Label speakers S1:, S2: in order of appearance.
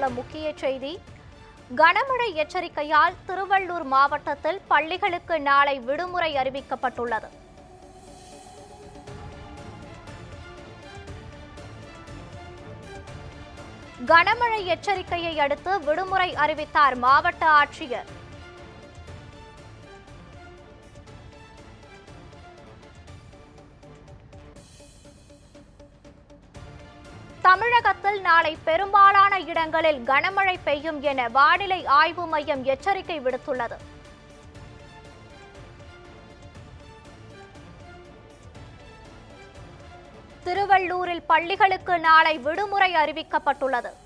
S1: உள்ள முக்கிய செய்தி கனமழை எச்சரிக்கையால் திருவள்ளூர் மாவட்டத்தில் பள்ளிகளுக்கு நாளை விடுமுறை அறிவிக்கப்பட்டுள்ளது கனமழை எச்சரிக்கையை அடுத்து விடுமுறை அறிவித்தார் மாவட்ட ஆட்சியர் தமிழகத்தில் நாளை பெரும்பாலான இடங்களில் கனமழை பெய்யும் என வானிலை ஆய்வு மையம் எச்சரிக்கை விடுத்துள்ளது திருவள்ளூரில் பள்ளிகளுக்கு நாளை விடுமுறை அறிவிக்கப்பட்டுள்ளது